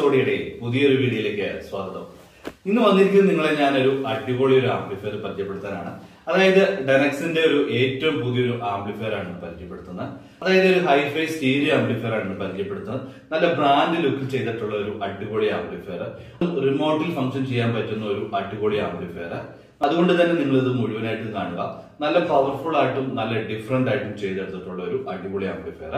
ഓഡിയുടെ പുതിയൊരു വീഡിയോയിലേക്ക് സ്വാഗതം ഇന്ന് വന്നിരിക്കുന്നത് നിങ്ങളെ ഞാനൊരു അടിപൊളി ഒരു ആംപ്ലിഫയർ പരിചയപ്പെടുത്താനാണ് അതായത് ഡെനക്സിന്റെ ഒരു ഏറ്റവും പുതിയൊരു ആംപ്ലിഫയർ ആണ് പരിചയപ്പെടുത്തുന്നത് അതായത് ഒരു ഹൈഫൈ സ്റ്റീരിയോ ആംപ്ലിഫയർ ആണ് പരിചയപ്പെടുത്തുന്നത് നല്ല ബ്രാൻഡ് ലുക്കിൽ ചെയ്തിട്ടുള്ള ഒരു അടിപൊളി ആംപ്ലിഫയർ റിമോട്ടിൽ ഫംഗ്ഷൻ ചെയ്യാൻ പറ്റുന്ന ഒരു അടിപൊളി ആംപ്ലിഫയർ അതുകൊണ്ട് തന്നെ നിങ്ങൾ ഇത് മുഴുവനായിട്ട് കാണുക നല്ല പവർഫുൾ ആയിട്ടും നല്ല ഡിഫറെന്റ് ആയിട്ടും ചെയ്തെടുത്തിട്ടുള്ള ഒരു അടിപൊളി ആംപ്ലിഫയർ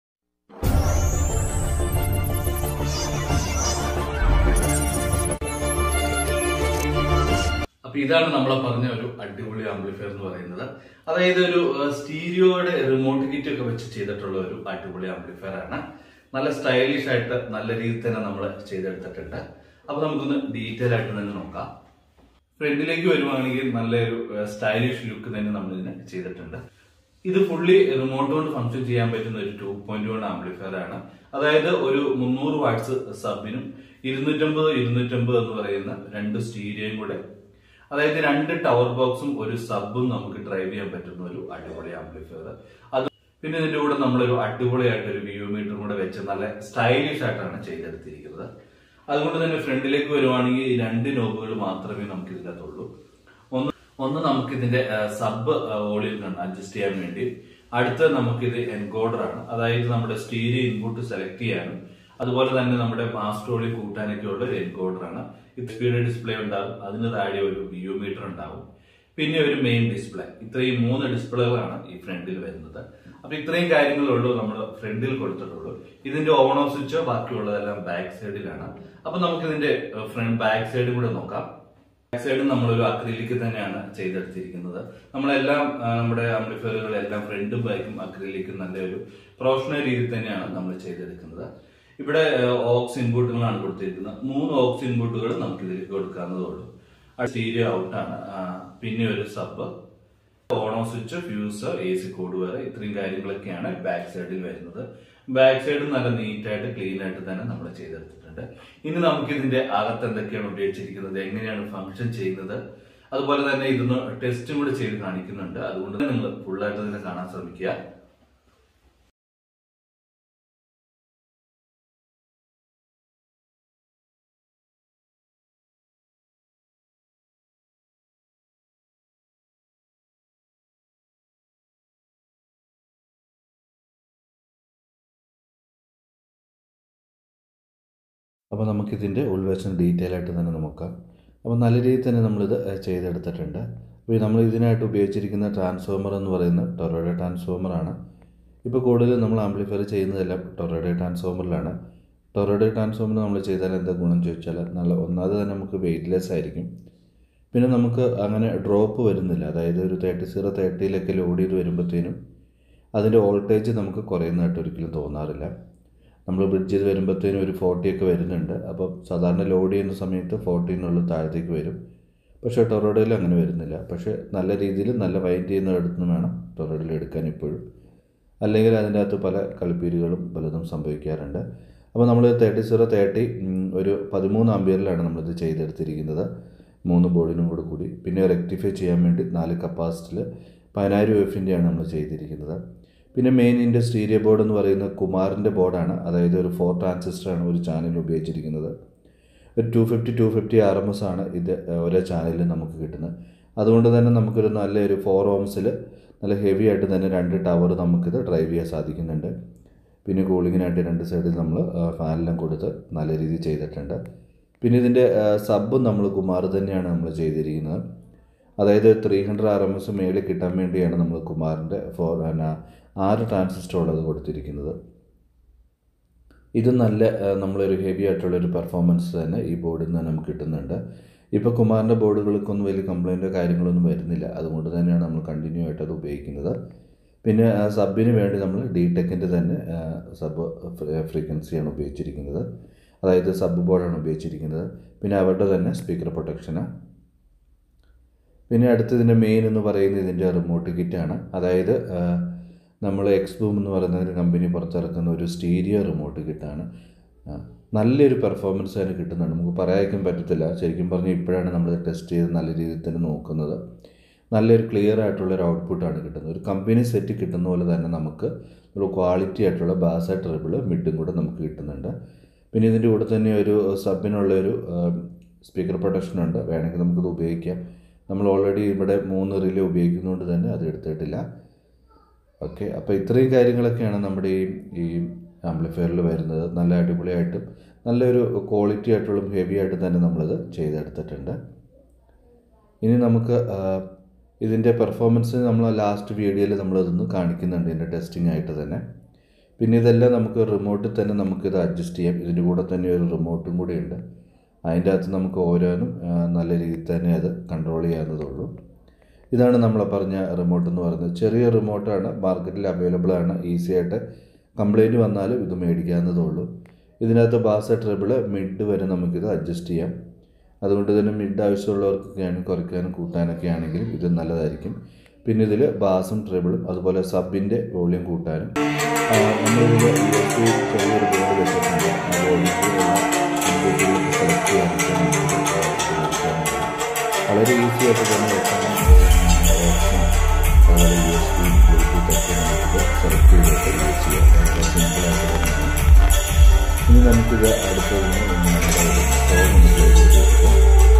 അപ്പൊ ഇതാണ് നമ്മളെ പറഞ്ഞ ഒരു അടിപൊളി ആംപ്ലിഫയർ എന്ന് പറയുന്നത് അതായത് ഒരു സ്റ്റീരിയോയുടെ റിമോട്ട് കിറ്റ് ഒക്കെ വെച്ച് ചെയ്തിട്ടുള്ള ഒരു അടിപൊളി ആംപ്ലിഫയർ ആണ് നല്ല സ്റ്റൈലിഷ് ആയിട്ട് നല്ല രീതിയിൽ തന്നെ നമ്മൾ ചെയ്തെടുത്തിട്ടുണ്ട് അപ്പൊ നമുക്കൊന്ന് ഡീറ്റെയിൽ ആയിട്ട് തന്നെ നോക്കാം ഫ്രണ്ടിലേക്ക് വരുവാണെങ്കിൽ നല്ലൊരു സ്റ്റൈലിഷ് ലുക്ക് തന്നെ നമ്മൾ ഇതിന് ചെയ്തിട്ടുണ്ട് ഇത് ഫുള്ളി റിമോട്ട് കൊണ്ട് ഫംഗ്ഷൻ ചെയ്യാൻ പറ്റുന്ന ഒരു ടു പോയിന്റ് വൺ ആംപ്ലിഫയർ ആണ് അതായത് ഒരു മുന്നൂറ് വാട്ട്സ് സബിനും ഇരുന്നൂറ്റമ്പത് ഇരുന്നൂറ്റമ്പത് എന്ന് പറയുന്ന രണ്ട് സ്റ്റീരിയോയും കൂടെ അതായത് രണ്ട് ടവർ ബോക്സും ഒരു സബും നമുക്ക് ഡ്രൈവ് ചെയ്യാൻ പറ്റുന്ന ഒരു അടിപൊളി ആംപ്ലിഫയർ അത് പിന്നെ ഇതിന്റെ കൂടെ നമ്മളൊരു അടിപൊളിയായിട്ട് ഒരു വ്യൂ മീറ്ററും കൂടെ വെച്ച് നല്ല സ്റ്റൈലിഷ് ആയിട്ടാണ് ചെയ്തെടുത്തിരിക്കുന്നത് അതുകൊണ്ട് തന്നെ ഫ്രണ്ടിലേക്ക് വരുവാണെങ്കിൽ ഈ രണ്ട് നോബുകൾ മാത്രമേ നമുക്ക് ഇതിനകത്തുള്ളൂ ഒന്ന് ഒന്ന് നമുക്ക് ഇതിന്റെ സബ് വോളിയം അഡ്ജസ്റ്റ് ചെയ്യാൻ വേണ്ടി അടുത്ത നമുക്കിത് എൻകോഡർ ആണ് അതായത് നമ്മുടെ സ്റ്റീരിയോ ഇൻപുട്ട് സെലക്ട് ചെയ്യാനും അതുപോലെ തന്നെ നമ്മുടെ മാസ്റ്റർ വോളിയം കൂട്ടാനൊക്കെ ഉള്ള ഒരു എൻകോഡർ ആണ് ഇത് സ്പീഡ് ഡിസ്പ്ലേ ഉണ്ടാകും അതിന് താഴെ ഒരു വ്യൂ മീറ്റർ ഉണ്ടാവും പിന്നെ ഒരു മെയിൻ ഡിസ്പ്ലേ ഇത്രയും മൂന്ന് ഡിസ്പ്ലേകളാണ് ഈ ഫ്രണ്ടിൽ വരുന്നത് അപ്പൊ ഇത്രയും കാര്യങ്ങളുള്ളൂ നമ്മൾ ഫ്രണ്ടിൽ കൊടുത്തിട്ടുള്ളൂ ഇതിന്റെ ഓൺ ഓഫ് സ്വിച്ചോ ബാക്കിയുള്ളതെല്ലാം ബാക്ക് സൈഡിലാണ് അപ്പൊ നമുക്ക് ഇതിന്റെ ഫ്രണ്ട് ബാക്ക് സൈഡും കൂടെ നോക്കാം ബാക്ക് സൈഡ് നമ്മളൊരു അക്രിലിക്ക് തന്നെയാണ് ചെയ്തെടുത്തിരിക്കുന്നത് നമ്മളെല്ലാം ആ, നമ്മുടെ ആംപ്ലിഫയറുകളെല്ലാം ഫ്രണ്ടും ബാക്കും അക്രിലിക്കും നല്ലൊരു പ്രൊഫഷണൽ രീതിയിൽ തന്നെയാണ് നമ്മൾ ചെയ്തെടുക്കുന്നത് ഇവിടെ ഓക്സ് ഇൻപുട്ടുകളാണ് കൊടുത്തിരിക്കുന്നത് മൂന്ന് ഓക്സ് ഇൻപുട്ടുകൾ നമുക്ക് ഇതിലേക്ക് കൊടുക്കാവുന്നതേ ഉള്ളൂ സ്റ്റീരിയോ ഔട്ടാണ് പിന്നെ ഒരു സബ് ഓണോ switch fuse A C cord വരെ ഇത്രയും കാര്യങ്ങളൊക്കെയാണ് ബാക്ക് സൈഡിൽ വരുന്നത് ബാക്ക് സൈഡ് നല്ല നീറ്റ് ആയിട്ട് ക്ലീൻ ആയിട്ട് തന്നെ നമ്മൾ ചെയ്തെടുത്തിട്ടുണ്ട് ഇനി നമുക്ക് ഇതിന്റെ അകത്ത് എന്തൊക്കെയാണ് ഉപയോഗിച്ചിരിക്കുന്നത് എങ്ങനെയാണ് ഫംഗ്ഷൻ ചെയ്യുന്നത് അതുപോലെ തന്നെ ഇതൊന്ന് ടെസ്റ്റും കൂടി ചെയ്ത് കാണിക്കുന്നുണ്ട് അതുകൊണ്ട് തന്നെ നിങ്ങൾ ഫുള്ളായിട്ട് തന്നെ കാണാൻ ശ്രമിക്കുക അപ്പോൾ നമുക്കിതിൻ്റെ ഉൾവശം ഡീറ്റെയിൽ ആയിട്ട് തന്നെ നോക്കാം അപ്പോൾ നല്ല രീതിയിൽ തന്നെ നമ്മളിത് ഏഹ്, ചെയ്തെടുത്തിട്ടുണ്ട് അപ്പോൾ നമ്മൾ ഇതിനായിട്ട് ഉപയോഗിച്ചിരിക്കുന്ന ട്രാൻസ്ഫോമർ എന്ന് പറയുന്ന ടൊറോഡ ട്രാൻസ്ഫോമറാണ് ഇപ്പോൾ കൂടുതലും നമ്മൾ ആംപ്ലിഫയർ ചെയ്യുന്നതെല്ലാം ടൊറോഡ ട്രാൻസ്ഫോമറിലാണ് ടൊറോഡ ട്രാൻസ്ഫോമർ നമ്മൾ ചെയ്താൽ എന്താ ഗുണം ചോദിച്ചാൽ നല്ല ഒന്നാമത് തന്നെ നമുക്ക് വെയിറ്റ്ലെസ് ആയിരിക്കും പിന്നെ നമുക്ക് അങ്ങനെ ഡ്രോപ്പ് വരുന്നില്ല അതായത് ഒരു തേർട്ടി സീറോ തേർട്ടിയിലൊക്കെ ലോഡ് ചെയ്ത് വരുമ്പോഴത്തേനും അതിൻ്റെ വോൾട്ടേജ് നമുക്ക് കുറയുന്നതായിട്ട് ഒരിക്കലും തോന്നാറില്ല നമ്മൾ ബ്രിഡ്ജ് ചെയ്ത് വരുമ്പോഴത്തേനും ഒരു ഫോർട്ടി ഒക്കെ വരുന്നുണ്ട് അപ്പോൾ സാധാരണ ലോഡ് ചെയ്യുന്ന സമയത്ത് ഫോർട്ടീനുള്ളിൽ താഴത്തേക്ക് വരും പക്ഷേ ടൊറോഡയിൽ അങ്ങനെ വരുന്നില്ല പക്ഷേ നല്ല രീതിയിൽ നല്ല വൈൻഡ് ചെയ്യുന്നിടത്ത് നിന്ന് വേണം ടൊറോഡയിൽ എടുക്കാൻ ഇപ്പോഴും അല്ലെങ്കിൽ അതിൻ്റെ അകത്ത് പല കളിപ്പീരുകളും പലതും സംഭവിക്കാറുണ്ട് അപ്പോൾ നമ്മൾ തേർട്ടി സീറോ തേർട്ടി ഒരു പതിമൂന്ന് ആംബിയറിലാണ് നമ്മളിത് ചെയ്തെടുത്തിരിക്കുന്നത് മൂന്ന് ബോർഡിനും കൂടെ കൂടി പിന്നെ റെക്ടിഫൈ ചെയ്യാൻ വേണ്ടി നാല് കപ്പാസിറ്റിൽ പതിനായിരം എഫിൻ്റെയാണ് നമ്മൾ ചെയ്തിരിക്കുന്നത് പിന്നെ മെയിൻ ഇതിൻ്റെ സ്റ്റീരിയോ ബോർഡ് എന്ന് പറയുന്നത് കുമാറിൻ്റെ ബോർഡാണ് അതായത് ഒരു ഫോർ ട്രാൻസിസ്റ്ററാണ് ഒരു ചാനൽ ഉപയോഗിച്ചിരിക്കുന്നത് ഒരു two fifty two fifty R M S ആണ് ഇത് ഓരോ ചാനലിൽ നമുക്ക് കിട്ടുന്നത് അതുകൊണ്ട് തന്നെ നമുക്കൊരു നല്ലൊരു ഫോർ ഓംസിൽ നല്ല ഹെവി ആയിട്ട് തന്നെ രണ്ട് ടവർ നമുക്കിത് ഡ്രൈവ് ചെയ്യാൻ സാധിക്കുന്നുണ്ട് പിന്നെ കൂളിങ്ങിനായിട്ട് രണ്ട് സൈഡിൽ നമ്മൾ ഫാനെല്ലാം കൊടുത്ത് നല്ല രീതിയിൽ ചെയ്തിട്ടുണ്ട് പിന്നെ ഇതിൻ്റെ സബും നമ്മൾ കുമാർ തന്നെയാണ് നമ്മൾ ചെയ്തിരിക്കുന്നത് അതായത് three hundred R M S മേളിൽ കിട്ടാൻ വേണ്ടിയാണ് നമ്മൾ കുമാറിൻ്റെ ഫോർ പിന്നെ ആറ് ട്രാൻസിസ്റ്ററുള്ളത് കൊടുത്തിരിക്കുന്നത് ഇത് നല്ല ആ, നമ്മളൊരു ഹെവി ആയിട്ടുള്ളൊരു പെർഫോമൻസ് തന്നെ ഈ ബോർഡിൽ നിന്ന് നമുക്ക് കിട്ടുന്നുണ്ട് ഇപ്പോൾ കുമാറിൻ്റെ ബോർഡുകൾക്കൊന്നും വലിയ കംപ്ലൈൻറ്റോ കാര്യങ്ങളൊന്നും വരുന്നില്ല അതുകൊണ്ട് തന്നെയാണ് നമ്മൾ കണ്ടിന്യൂ ആയിട്ട് അത് ഉപയോഗിക്കുന്നത് പിന്നെ ആ, സബിന് വേണ്ടി നമ്മൾ ഡി ടെക്കിൻ്റെ തന്നെ ആ, സബ് ഫ്രീ- ഫ്രീക്വൻസിയാണ് ഉപയോഗിച്ചിരിക്കുന്നത് അതായത് സബ് ബോർഡാണ് ഉപയോഗിച്ചിരിക്കുന്നത് പിന്നെ അവരുടെ തന്നെ സ്പീക്കർ പ്രൊട്ടക്ഷന് പിന്നെ അടുത്തതിൻ്റെ മെയിൻ എന്ന് പറയുന്നത് ഇതിൻ്റെ റിമോട്ട് കിറ്റാണ് അതായത് നമ്മൾ എക്സ്ബൂം എന്ന് പറയുന്ന ഒരു കമ്പനി പുറത്തിറക്കുന്ന ഒരു സ്റ്റീരിയോ റിമോട്ട് കിറ്റാണ് ആ, നല്ലൊരു പെർഫോമൻസ് അതിന് കിട്ടുന്നുണ്ട് നമുക്ക് പറയാൻ പറ്റത്തില്ല ശരിക്കും പറഞ്ഞാൽ ഇപ്പോഴാണ് നമ്മൾ ടെസ്റ്റ് ചെയ്ത് നല്ല രീതിയിൽ തന്നെ നോക്കുന്നത് നല്ലൊരു ക്ലിയർ ആയിട്ടുള്ള ഒരു ഔട്ട്പുട്ടാണ് കിട്ടുന്നത് ഒരു കമ്പനി സെറ്റ് കിട്ടുന്ന പോലെ തന്നെ നമുക്ക് ഒരു ക്വാളിറ്റി ആയിട്ടുള്ള ബാസ ട്രിബിൾ മിഡും കൂടെ നമുക്ക് കിട്ടുന്നുണ്ട് പിന്നെ ഇതിൻ്റെ കൂടെ തന്നെ ഒരു സബിനുള്ള ഒരു സ്പീക്കർ പ്രൊട്ടക്ഷൻ ഉണ്ട് വേണമെങ്കിൽ നമുക്കിത് ഉപയോഗിക്കാം നമ്മൾ ഓൾറെഡി ഇവിടെ മൂന്ന് റിലേ ഉപയോഗിക്കുന്നതുകൊണ്ട് തന്നെ അത് എടുത്തിട്ടില്ല ഓക്കെ അപ്പോൾ ഇത്രയും കാര്യങ്ങളൊക്കെയാണ് നമ്മുടെ ഈ ഈ ആംപ്ലിഫയറിൽ വരുന്നത് നല്ല അടിപൊളിയായിട്ടും നല്ലൊരു ക്വാളിറ്റി ആയിട്ടുള്ള ഹെവി ആയിട്ട് തന്നെ നമ്മളിത് ചെയ്തെടുത്തിട്ടുണ്ട് ഇനി നമുക്ക് ആ, ഇതിൻ്റെ പെർഫോമൻസ് നമ്മൾ ലാസ്റ്റ് വീഡിയോയിൽ നമ്മളിതൊന്ന് കാണിക്കുന്നുണ്ട് ഇതിൻ്റെ ടെസ്റ്റിംഗ് ആയിട്ട് തന്നെ പിന്നെ ഇതെല്ലാം നമുക്ക് റിമോട്ടിൽ തന്നെ നമുക്കിത് അഡ്ജസ്റ്റ് ചെയ്യാം ഇതിൻ്റെ കൂടെ തന്നെ ഒരു റിമോട്ടും കൂടി ഉണ്ട് അതിൻ്റെ അകത്ത് നമുക്ക് ഓരോന്നും ആ, നല്ല രീതിയിൽ തന്നെ അത് കൺട്രോൾ ചെയ്യാവുന്നതുള്ളൂ ഇതാണ് നമ്മൾ പറഞ്ഞ റിമോട്ട് എന്ന് പറയുന്നത് ചെറിയ റിമോട്ടാണ് മാർക്കറ്റിൽ അവൈലബിൾ ആണ് ഈസി ആയിട്ട് കംപ്ലൈൻറ്റ് വന്നാലും ഇത് മേടിക്കാവുന്നതേ ഉള്ളൂ ഇതിനകത്ത് ബാസ് ട്രിബിള് മിഡ് വരെ നമുക്കിത് അഡ്ജസ്റ്റ് ചെയ്യാം അതുകൊണ്ട് തന്നെ മിഡ് ആവശ്യമുള്ളവർക്കൊക്കെയാണ് കുറയ്ക്കാനും കൂട്ടാനൊക്കെ ആണെങ്കിലും ഇത് നല്ലതായിരിക്കും പിന്നെ ഇതിൽ ബാസും ട്രിബിളും അതുപോലെ സബിൻ്റെ വോളിയം കൂട്ടാനും ആ, നമ്മളിതിൽ USB ചെറിയൊരു ബോർഡ് വെച്ചിട്ടുണ്ട് ആ ബോർഡിൽ സെലക്ട് ചെയ്യാനൊക്കെ നമുക്ക് ഇത് ഉപയോഗിക്കാവുന്നതാണ്. വളരെ ഈസി ആയിട്ട് തന്നെ വെക്കാനും ഓപ്ഷൻ അതുപോലെ യു എസ് ബി ബ്ലൂടൂത്ത് ഒക്കെ നമുക്ക് സെലക്ട് ചെയ്തിട്ട് യൂസ് ചെയ്യാം വളരെ സിമ്പിളായിട്ട് തന്നെയാണ് ഇനി നമുക്കിത് അടുത്തതിന് ഒന്ന് നമ്മുടെ ഒരു ഫോൺ ഒന്ന് പ്ലേ ചെയ്ത് നോക്കാം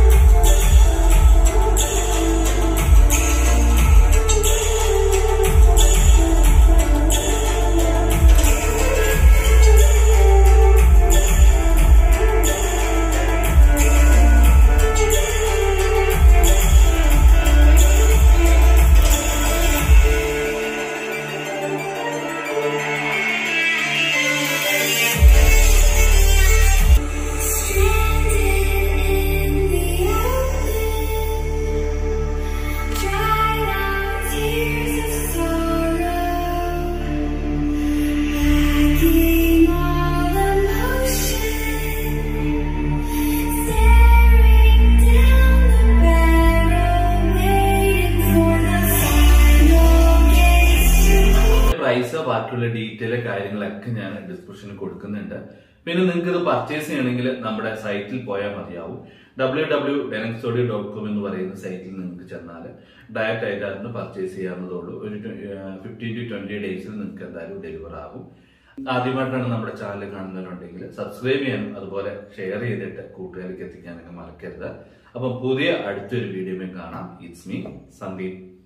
പ്രൈസ് ബാക്കിയുള്ള ഡീറ്റെയിൽ കാര്യങ്ങളൊക്കെ ഞാൻ ഡിസ്ക്രിപ്ഷനിൽ കൊടുക്കുന്നുണ്ട് പിന്നെ നിങ്ങൾക്ക് ഇത് പർച്ചേസ് ചെയ്യണമെങ്കിൽ നമ്മുടെ സൈറ്റിൽ പോയാൽ മതിയാവും ഡബ്ല്യൂ ഡബ്ല്യൂ ഡെനക്സോഡി ഡോട്ട് കോം എന്ന് പറയുന്ന സൈറ്റിൽ നിങ്ങൾക്ക് ചെന്നാൽ ഡയറക്റ്റ് ആയിട്ട് അതിന് പർച്ചേസ് ചെയ്യാവുന്നതേ ഉള്ളൂ ഒരു ഫിഫ്റ്റീൻ ടു ട്വന്റി ഡേയ്സിൽ നിങ്ങൾക്ക് എന്തായാലും ഡെലിവർ ആകും ആദ്യമായിട്ടാണ് നമ്മുടെ ചാനൽ കാണുന്നവരുണ്ടെങ്കിൽ സബ്സ്ക്രൈബ് ചെയ്യാനും അതുപോലെ ഷെയർ ചെയ്തിട്ട് കൂട്ടുകാർക്ക് എത്തിക്കാനൊക്കെ മറക്കരുത് അപ്പം പുതിയ അടുത്തൊരു വീഡിയോയിൽ കാണാം ഇറ്റ്സ് മീ സന്ദീപ്